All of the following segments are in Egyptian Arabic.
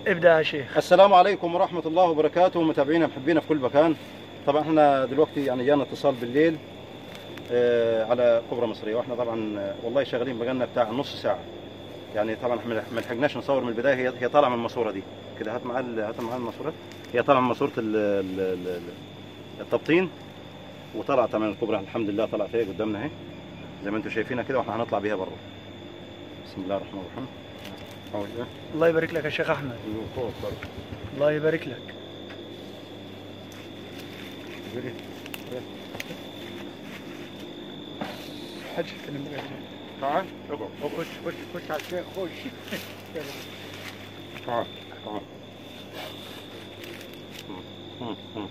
ابدا يا شيخ السلام عليكم ورحمة الله وبركاته متابعينا محبينا في كل مكان طبعا احنا دلوقتي يعني جانا اتصال بالليل آه، على كبرى مصرية واحنا طبعا آه، والله شغالين بقالنا بتاع نص ساعة يعني طبعا احنا ما لحقناش نصور من البداية هي هي طالعة من الماسورة دي كده هات معاها ال- هات معاها الماسورة هي طالعة من ماسورة ال- ال- ال- ال- التبطين وطلعت طبعا الكبرى الحمد لله طلعت هي قدامنا اهي زي ما انتم شايفينها كده واحنا هنطلع بيها بره بسم الله الرحمن الرحيم أول إيه؟ الله يبارك لك يا شيخ احمد أيوه، فوق برضه. الله يبارك لك قولي. حاج تكلم بقى. تعال اقعد خش خش خش على الشيخ خش تعال تعال مم، مم.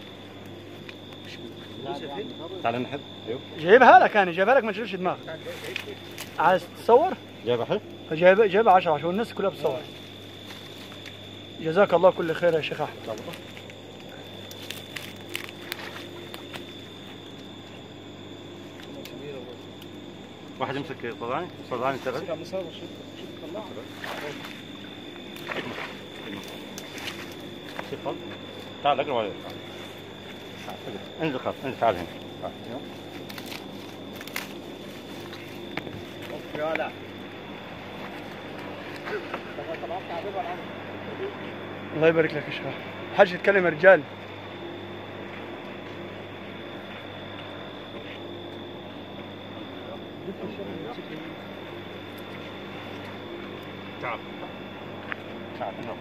تعال نحب ايوه جايبها لك انا جايبها لك ما تشغلش دماغك عايز تصور جايب احد جايب جايبها 10 عشان الناس كلها بتصور جزاك الله كل خير يا شيخ احمد واحد يمسك صدعني صدعني تبع تعال اقرب عليه تعال، اقرب. انزل خلاص انزل تعال هنا تعال. الله يبارك لك يا شيخ احمد حاج تتكلم يا رجال تعال تعال هنا.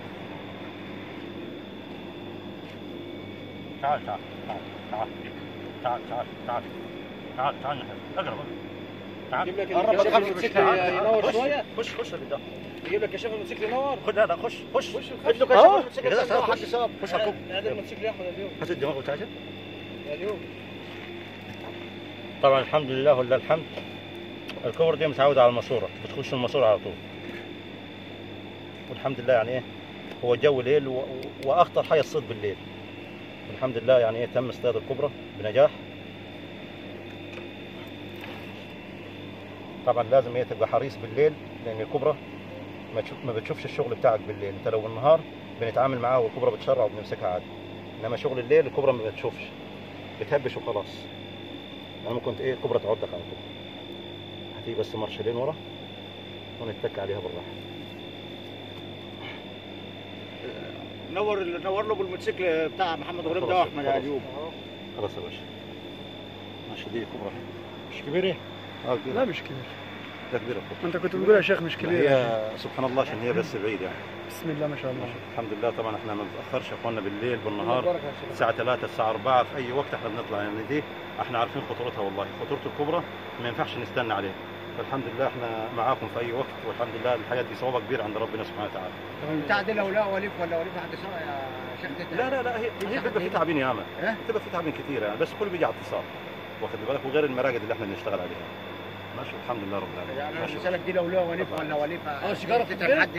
تعال تعال تعال تعال تعال تعال تعال تعال تعال نحن اقرب تعال قرب خش، الشيخ الموتوسيكل ينور خش، شويه خش خش اللي ده يجيب لك يا شيخ الموتوسيكل ينور خد هذا خش خش خش خش خش آه. الموتوسيكل كده ينور. حد سبب خش على الكوب هذا الموتوسيكل ياخذ اليوم هات الدماغ بتاعتك اليوم طبعا الحمد لله ولله الحمد الكور دي متعودة على الماسورة بتخش الماسورة على طول والحمد لله يعني ايه هو جو ليل و... واخطر حاجة الصيد بالليل الحمد لله يعني ايه تم اصطياد الكبرى بنجاح طبعا لازم ايه تبقى حريص بالليل لان الكبرى ما, تشوف ما بتشوفش الشغل بتاعك بالليل انت لو بالنهار بنتعامل معاه والكبرى بتشرع وبنمسكها عادي انما شغل الليل الكبرى ما بتشوفش بتهبش وخلاص يعني ممكن ايه كبرى تعضك على طول هتيجي بس مارشلين ورا ونتك عليها بالراحه نور نور له بالموتوسيكل بتاع محمد غريب ده خلاص، واحمد خلاص. ايوب خلاص يا باشا ماشي دي كبرى مش كبيره اه كبيره لا مش كبير ده كبيره الكبرى. ما انت كنت بتقول يا شيخ مش كبير هي سبحان الله عشان هي بس بعيد يعني بسم الله ما شاء الله الحمد لله طبعا احنا ما بنتاخرش يا اخواننا بالليل بالنهار الساعة 3 الساعة 4 في أي وقت احنا بنطلع يعني دي احنا عارفين خطورتها والله خطورة الكبرى ما ينفعش نستنى عليها فالحمد لله احنا معاكم في أي وقت والحمد لله الحياة دي صوابة كبيرة عند ربنا سبحانه وتعالى بتاع دي لو لا وليف ولا وليف عند سوا يا شيخ دي لا لا لا هي هي بيبقى في تعابين ياما إيه؟ بتبقى في تعابين كثير يعني بس كله بيجي على اتصال واخد بالك وغير المراقد اللي احنا بنشتغل عليها ماشي الحمد لله رب العالمين يعني ماشي. انا بسالك دي لو لا وليف ولا وليف اه، سيجارة تتعب حد